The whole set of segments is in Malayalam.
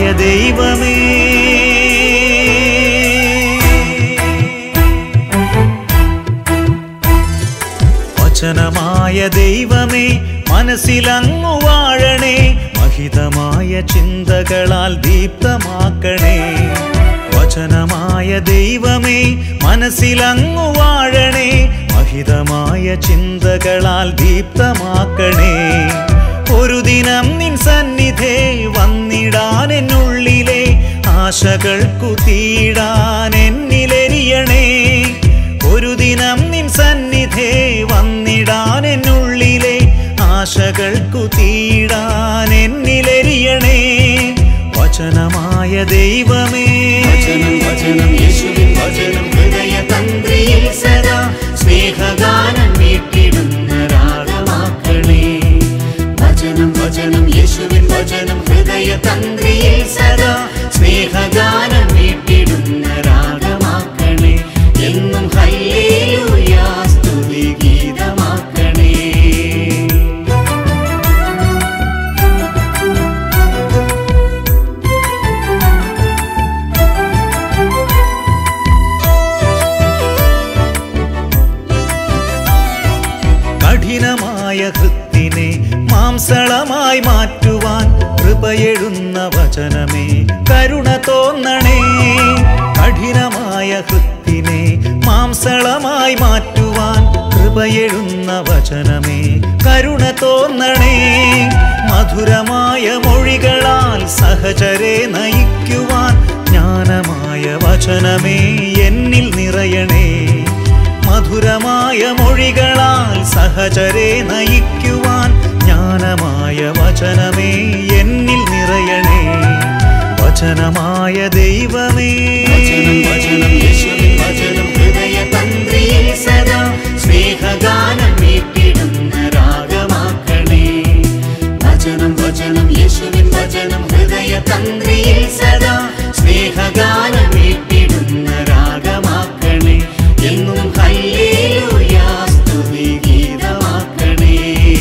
ദൈവമേ വചനമായ ദൈവമേ മനസ്സിലങ്ങു വാഴണേ മഹിതമായ ചിന്തകളാൽ ദീപ്തമാക്കണേ വചനമായ ദൈവമേ മനസ്സിലങ്ങു വാഴണേ മഹിതമായ ചിന്തകളാൽ ദീപ്തമാക്കണേ ഒരു ദിനം നിൻ സന്നിധേ വന്നിടാൻ എന്നുള്ളിലെ ആശകൾക്കു തീടാൻ എന്നിലെരിയണേ ഒരു ദിനം നിൻ സന്നിധേ വന്നിടാൻ എന്നുള്ളിലെ ആശകൾക്കു തീടാൻ എന്നിലെരിയണേ വചനമായ ദൈവമേ വചനം വചനം യേശുവിൻ വചനം ഹൃദയ തന്ത്രിയിൽ സദാ സ്നേഹഗാനം വീട്ടിടുന്ന രാഗമാക്കണേ വചനം വചനം യേശുവിൻ വചനം ഹൃദയ തന്ത്രിയിൽ സദാ സ്നേഹഗാനം വീട്ടിടുന്ന രാഗമാക്കണേ എന്നും ഹല്ലേലൂയാ സ്തുതി ഗീതമാക്കണേ കഠിനമായ ഹൃത്തിനെ മാംസളമായി മാറ്റുവാൻ കൃപയെഴുന്ന വചനമേ കരുണ തോന്നണേ കഠിനമായ ഹൃത്തിനെ മാംസളമായി മാറ്റുവാൻ കൃപയെഴുന്ന വചനമേ കരുണ തോന്നണേ മധുരമായ മൊഴികളാൽ സഹചരെ നയിക്കുവാൻ ജ്ഞാനമായ വചനമേ എന്നിൽ നിറയണേ മധുരമായ മൊഴികളാൽ സഹചരെ നയിക്കുവാൻ ജ്ഞാനമായ വചനമേ എന്നിൽ നിറയണേ വചനമായ ദൈവമേ വചനം വചനം യേശുവിൻ വചനം ഹൃദയ തന്ത്രിയിൽ സദാ സ്നേഹഗാനം വീട്ടിടുന്ന രാഗമാക്കണേ വചനം വചനം യേശുവിൻ വചനം ഹൃദയ തന്ത്രിയിൽ സദാ സ്നേഹഗാനം വീട്ടിടുന്ന രാഗമാക്കണേ എന്നും ഹല്ലേലൂയാ സ്തുതി ഗീതമാക്കണേ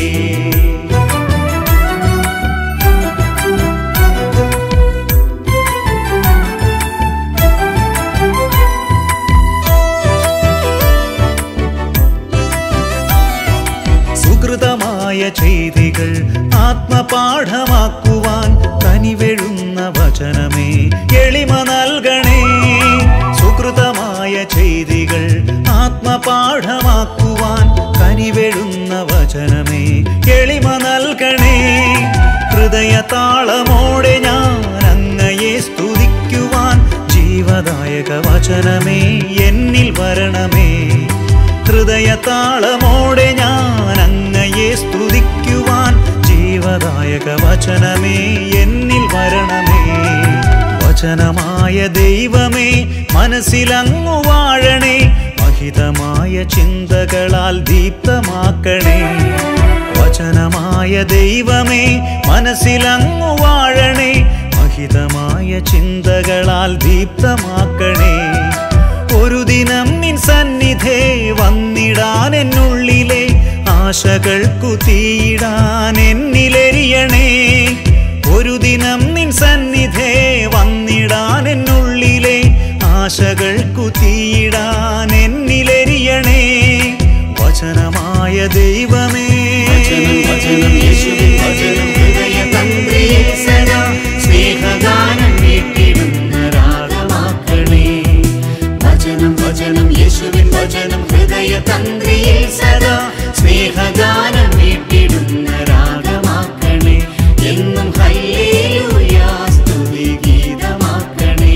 സുഹൃതമായ ചെയ്തികൾ ആത്മപാഠമാക്കുവാൻ കനിവെഴുന്ന വചനമേ എളിമ നൽകണേ സുഹൃതമായ ചെയ്തികൾ ആത്മപാഠമാക്കുവാൻ കനിവെഴുന്ന വചനമേ എളിമ നൽകണേ ഹൃദയ താളമോടെ ഞാൻ അങ്ങയെ സ്തുതിക്കുവാൻ ജീവദായക വചനമേ എന്നിൽ വരണമേ ഹൃദയ താളമോടെ ഞാൻ അങ്ങയെ സ്തുതിക്കുവാൻ ജീവദായക വചനമേ എന്നിൽ വരണമേ വചനമായ ദൈവമേ മനസ്സിലങ്ങു വാഴണേ മഹിതമായ ചിന്തകളാൽ ദീപ്തമാക്കണേ വചനമായ ദൈവമേ മനസ്സിലങ്ങു വാഴണേ മഹിതമായ ചിന്തകളാൽ ദീപ്തമാക്കണേ ഒരു ദിനം നിൻ സന്നിധേ വന്നിടാൻ എന്നുള്ളിലെ ആശകൾക്കു തീയിടാൻ എന്നിലെരിയണേ ഒരു ദിനം നിൻ സന്നിധേ വന്നിടാൻ എന്നുള്ളിലെ ആശകൾക്കു തീയിടാൻ എന്നിലെരിയണേ വചനമായ ദൈവമേ വചനം വചനം യേശുവിൻ വചനം ഹൃദയ തന്ത്രിയിൽ സദാ സ്നേഹഗാനം വീട്ടിടുന്ന രാഗമാക്കണേ വചനം വചനം യേശുവിൻ വചനം ഹൃദയ തന്ത്രിയിൽ സദാ സ്നേഹഗാനം വീട്ടിടുന്ന രാഗമാക്കണേ എന്നും ഹല്ലേലൂയാ സ്തുതി ഗീതമാക്കണേ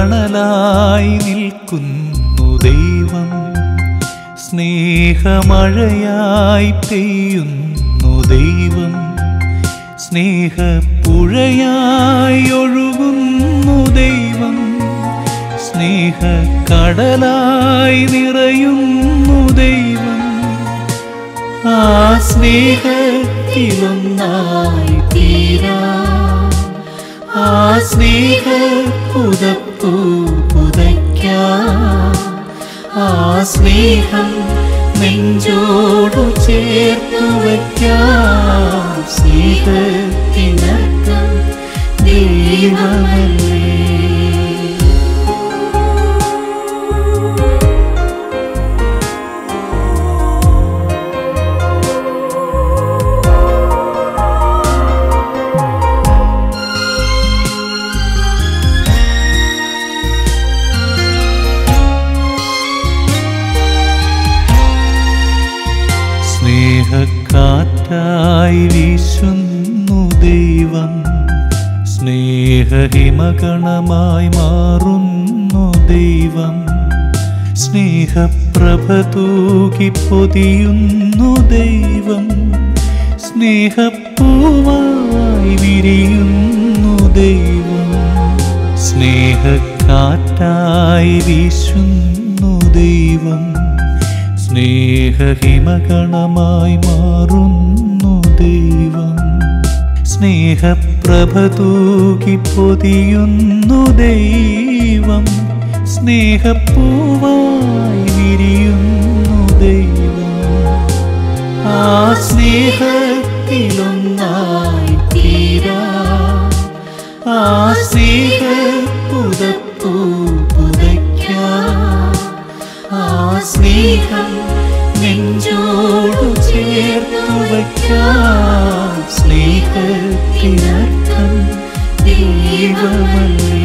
സ്നേഹത്തണലായി നിൽക്കുന്നു ദൈവം സ്നേഹമഴയായി പെയ്യുന്നു ദൈവം സ്നേഹപ്പുഴയായി ഒഴുകുന്നു ദൈവം സ്നേഹക്കടലായി നിറയുന്നു ദൈവം ആ സ്നേഹത്തിലൊന്നായി തീരാ ആ സ്നേഹ പുതപ്പു പുതയ്ക്കാം ആ സ്നേഹം നെഞ്ചോടു ചേർത്തു വയ്ക്കാം സ്നേഹത്തിനർത്ഥം ദൈവമല്ലേ സ്നേഹക്കാറ്റായി വീശുന്നു ദൈവം സ്നേഹഹിമഗണമായി മാറുന്നു ദൈവം സ്നേഹപ്രഭ തൂകി പൊതിയുന്നു ദൈവം സ്നേഹപ്പൂവായി വിരിയുന്നു ദൈവം സ്നേഹക്കാറ്റായി വീശുന്നു ദൈവം സ്നേഹഹിമഗണമായി മാറുന്നു ദൈവം സ്നേഹപ്രഭ തൂകി പൊതിയുന്നു ദൈവം സ്നേഹപ്പൂവായി വിരിയുന്നു ദൈവം ആ സ്നേഹത്തിലൊന്നായി തീരാ ആ സ്നേഹ പുതപ്പൂ പുതയ്ക്കാം ആ സ്നേഹം നെഞ്ചോടു ചേർത്തു വയ്ക്കാം സ്നേഹത്തിനർത്ഥം ദൈവമല്ലേ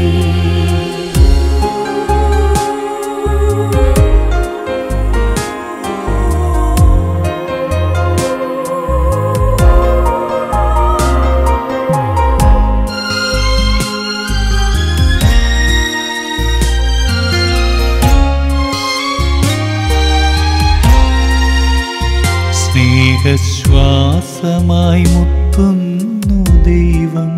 സ്നേഹശ്വാസമായി മുത്തുന്നു ദൈവം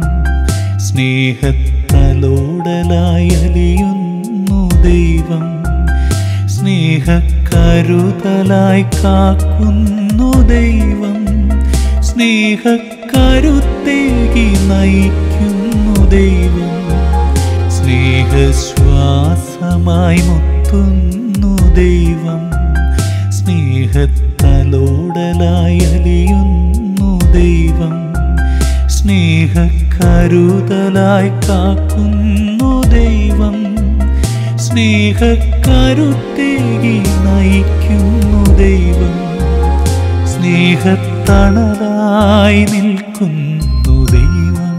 സ്നേഹത്തലോടലായി അലിയുന്നു ദൈവം സ്നേഹക്കരുതലായി കാക്കുന്നു ദൈവം സ്നേഹക്കരുത്തേകി നയിക്കുന്നു ദൈവം സ്നേഹശ്വാസമായി മുത്തുന്നു ദൈവം സ്നേഹത്തലോടലായി അലിയുന്നു ദൈവം സ്നേഹക്കരുതലായി കാക്കുന്നു ദൈവം സ്നേഹക്കരുത്തേകി നയിക്കുന്നു ദൈവം സ്നേഹത്തണലായി നിൽക്കുന്നു ദൈവം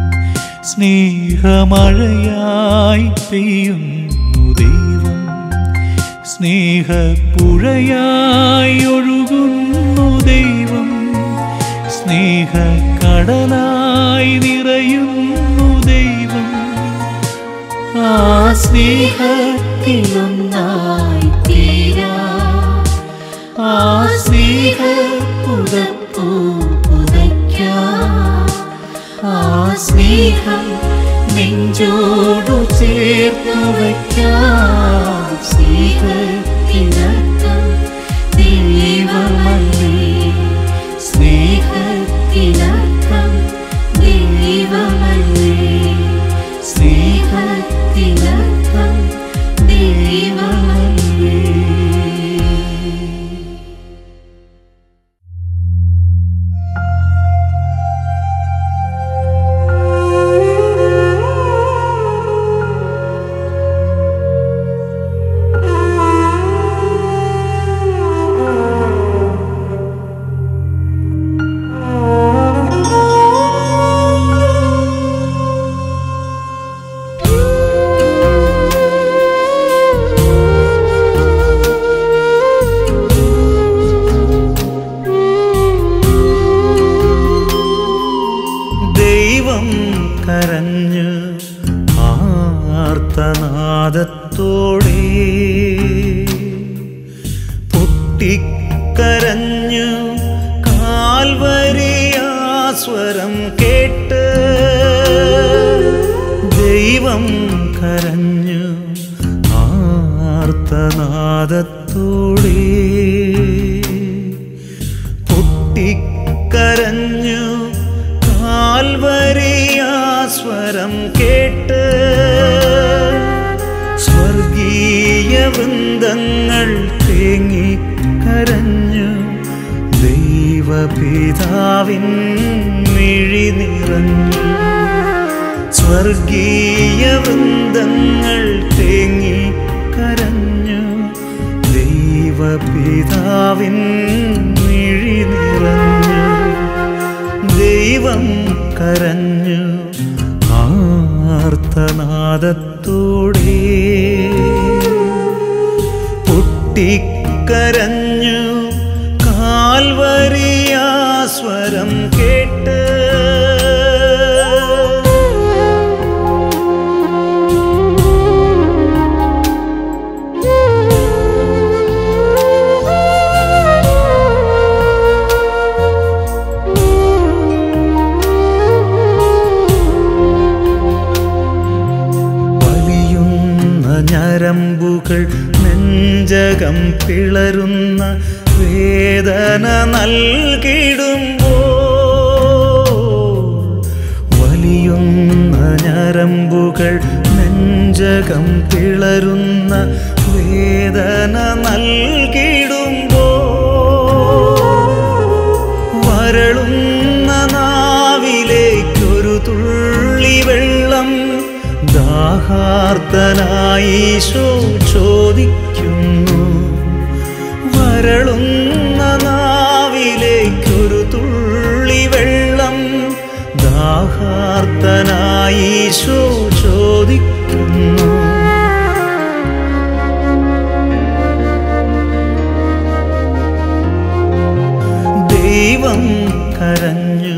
സ്നേഹമഴയായി പെയ്യുന്നു ദൈവം സ്നേഹപ്പുഴയായി ഒഴുകുന്നു ദൈവം സ്നേഹക്കടലായി നിറയുന്നു ദൈവം ആ സ്നേഹത്തിലൊന്നായി തീരാ ആ സ്നേഹ പുതപ്പൂ പുതയ്ക്കാം ആ സ്നേഹം നെഞ്ചോടു ചേർത്തു വയ്ക്കാം സ്നേഹത്തിനർത്ഥം ദൈവമല്ലേ സ്നേഹത്തിനർത്ഥം ദൈവമല്ലേ സ്നേഹത്തിനർത്ഥം ദൈവമല്ലേ ആ ആർത്തനാദത്തോടെ പൊട്ടിക്കരഞ്ഞു കാൽവരിയാ സ്വരം കേട്ട് ദൈവം കരഞ്ഞു ആർത്തനാദത്തോടെ പൊട്ടിക്കരഞ്ഞു കാൽവരിയാ സ്വരം കേട്ട് സ്വർഗീയ വൃന്ദങ്ങൾ തേങ്ങിക്കരഞ്ഞു ദൈവപിതാവിൻ മിഴി നിറഞ്ഞു സ്വർഗീയ വൃന്ദങ്ങൾ തേങ്ങിക്കരഞ്ഞു ദൈവപിതാവിൻ മിഴി നിറഞ്ഞു ദൈവം കരഞ്ഞു ആർത്തനാദത്തോടെ പൊട്ടിക്കരഞ്ഞു കാൽവരിയാ സ്വരം കേട്ട് വലിയുന്ന ഞരമ്പുകൾ നെഞ്ചകം പിളരുന്ന വേദന നൽകിടുമ്പോൾ വലിയുന്ന ഞരമ്പുകൾ നെഞ്ചകം പിളരുന്ന വേദന നൽകിടുമ്പോൾ വരളുന്ന നാവിലേക്കൊരു തുള്ളി വെള്ളം ദാഹാർത്തനായിശോ ചോദിക്കുന്നു വരളുന്ന നാവിലേക്കൊരു തുള്ളി വെള്ളം ദാഹാർത്തനായിശോ ചോദിക്കുന്നു ദൈവം കരഞ്ഞു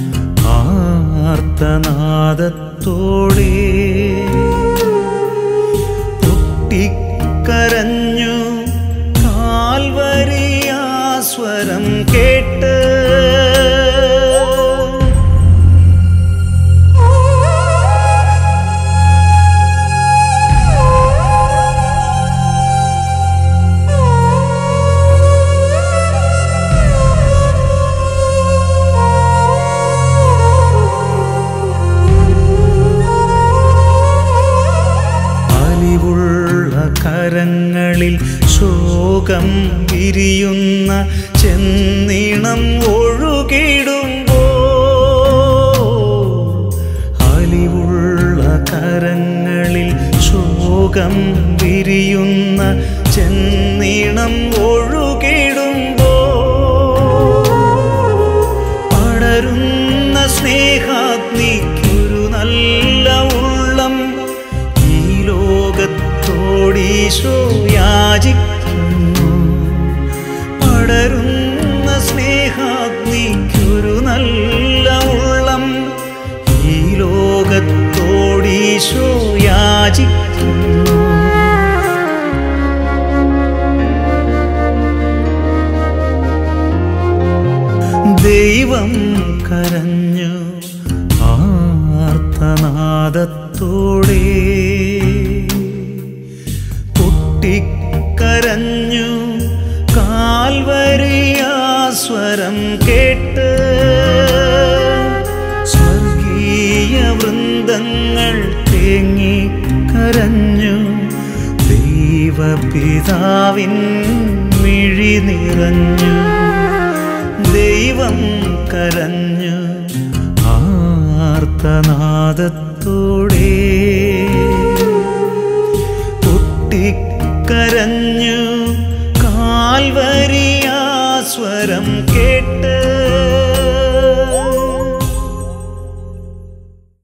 ആർത്തനാദത്തോടെ പൊട്ടിക്കരഞ്ഞു കാൽവരിയാ സ്വരം കേട്ട് അലിവുള്ള കരങ്ങളിൽ ശോകം വിരിയുന്ന ചെന്നിണം ഒഴുകിടുമ്പോ അലിവുള്ള കരങ്ങളിൽ ശോകം വിരിയുന്ന ചെന്നിണം ഒഴുകിടുമ്പോ പടരുന്ന സ്നേഹാഗ്നിക്കൊരു നല്ല ഉള്ളം ഈ ലോകത്തോടീശോ യാചിക്കുന്നു പടരുന്ന സ്നേഹാഗ്നിക്കൊരു നല്ല ഉള്ളം ഈ ലോകത്തോടീശോ യാചിക്കുന്നു ദൈവം കരഞ്ഞു ആർത്തനാദത്തോടെ പൊട്ടിക്കരഞ്ഞു കാൽവരിയാ സ്വരം കേട്ട് സ്വർഗീയ വൃന്ദങ്ങൾ തേങ്ങിക്കരഞ്ഞു ദൈവപിതാവിൻ മിഴി നിറഞ്ഞു ദൈവം കരഞ്ഞു ആർത്തനാദത്തോടെ പൊട്ടിക്കരഞ്ഞു കാൽവരിയാ സ്വരം കേട്ട്